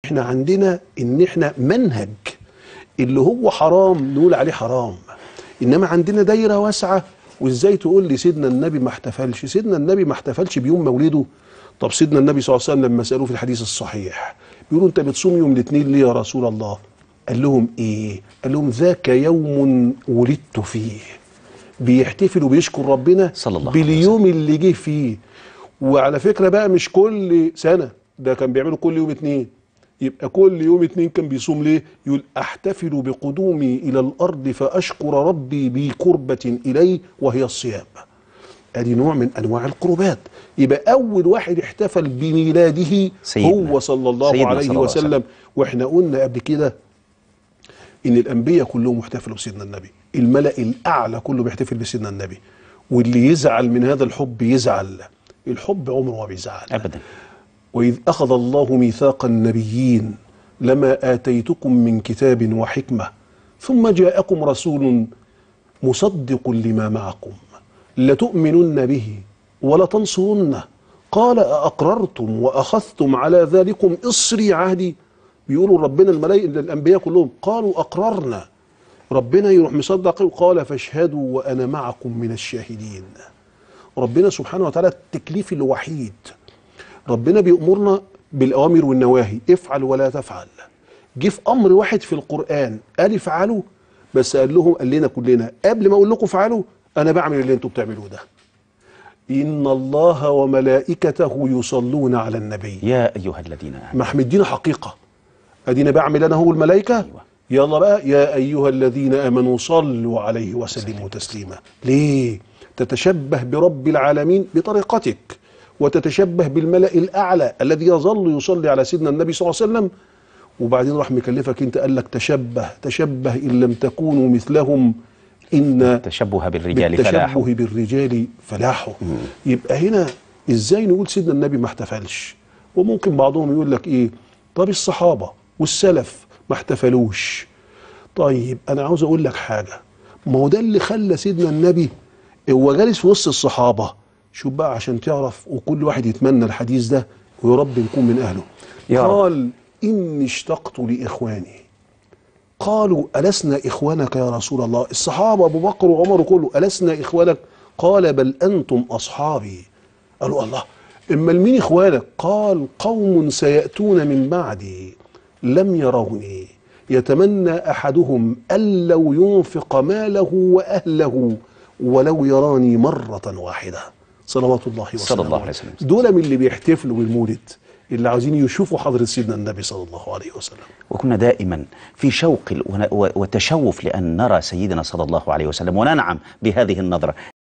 احنا عندنا ان احنا منهج اللي هو حرام نقول عليه حرام انما عندنا دايره واسعه وازاي تقول لي سيدنا النبي ما احتفلش سيدنا النبي ما احتفلش بيوم مولده طب سيدنا النبي صلى الله عليه وسلم لما سالوه في الحديث الصحيح بيقولوا انت بتصوم يوم الاثنين ليه يا رسول الله قال لهم ايه قال لهم ذاك يوم ولدت فيه بيحتفل وبيشكر ربنا صلى الله عليه باليوم اللي جه فيه وعلى فكره بقى مش كل سنه ده كان بيعمله كل يوم اتنين يبقى كل يوم اتنين كان بيصوم ليه يقول احتفل بقدومي الى الارض فاشكر ربي بقربة الي وهي الصيام ادي نوع من انواع القربات يبقى اول واحد احتفل بميلاده سيدنا. هو صلى الله سيدنا عليه صلى الله عليه وسلم وسلم. واحنا قلنا قبل كده ان الانبياء كلهم احتفلوا بسيدنا النبي الملأ الاعلى كله بيحتفل بسيدنا النبي واللي يزعل من هذا الحب يزعل الحب عمره ما بيزعل ابدا وإذ أخذ الله ميثاق النبيين لما آتيتكم من كتاب وحكمة ثم جاءكم رسول مصدق لما معكم لتؤمنن به ولتنصرنه قال أأقررتم وأخذتم على ذلكم إصري عهدي بيقولوا ربنا الملائكة الأنبياء كلهم قالوا أقررنا ربنا يروح مصدق قال فاشهدوا وأنا معكم من الشاهدين ربنا سبحانه وتعالى التكليف الوحيد ربنا بيأمرنا بالأوامر والنواهي افعل ولا تفعل جه في أمر واحد في القرآن قال افعلوا بس قال لهم قال لنا كلنا قبل ما أقول لكم افعلوا أنا بعمل اللي أنتوا بتعملوه ده إن الله وملائكته يصلون على النبي يا ايها الذين امنوا ما احنا مدينا حقيقة أدينا بعمل أنا هو الملائكة أيوة. يلا بقى يا أيها الذين آمنوا صلوا عليه وسلموا تسليما ليه تتشبه برب العالمين بطريقتك وتتشبه بالملأ الأعلى الذي يظل يصلي على سيدنا النبي صلى الله عليه وسلم وبعدين راح مكلفك انت قال لك تشبه تشبه إن لم تكونوا مثلهم إن التشبه بالرجال فلاح بالتشبه بالرجال فلاحه يبقى هنا ازاي نقول سيدنا النبي ما احتفلش وممكن بعضهم يقول لك ايه طب الصحابه والسلف ما احتفلوش طيب انا عاوز اقول لك حاجه ما هو ده اللي خلى سيدنا النبي هو جالس في وسط الصحابه شوف بقى عشان تعرف وكل واحد يتمنى الحديث ده ويا رب نكون من اهله يا رب. قال اني اشتقت لاخواني قالوا ألسنا إخوانك يا رسول الله الصحابة أبو بكر وعمر كله ألسنا إخوانك قال بل أنتم أصحابي قالوا الله إما مين إخوانك قال قوم سيأتون من بعدي لم يروني يتمنى أحدهم أن لو ينفق ماله وأهله ولو يراني مرة واحدة صلوات الله وسلامه صلى الله عليه وسلم. دول من اللي بيحتفلوا بالمولد اللي عاوزين يشوفوا حضرة سيدنا النبي صلى الله عليه وسلم وكنا دائما في شوق ون- و- وتشوف لأن نرى سيدنا صلى الله عليه وسلم وننعم بهذه النظرة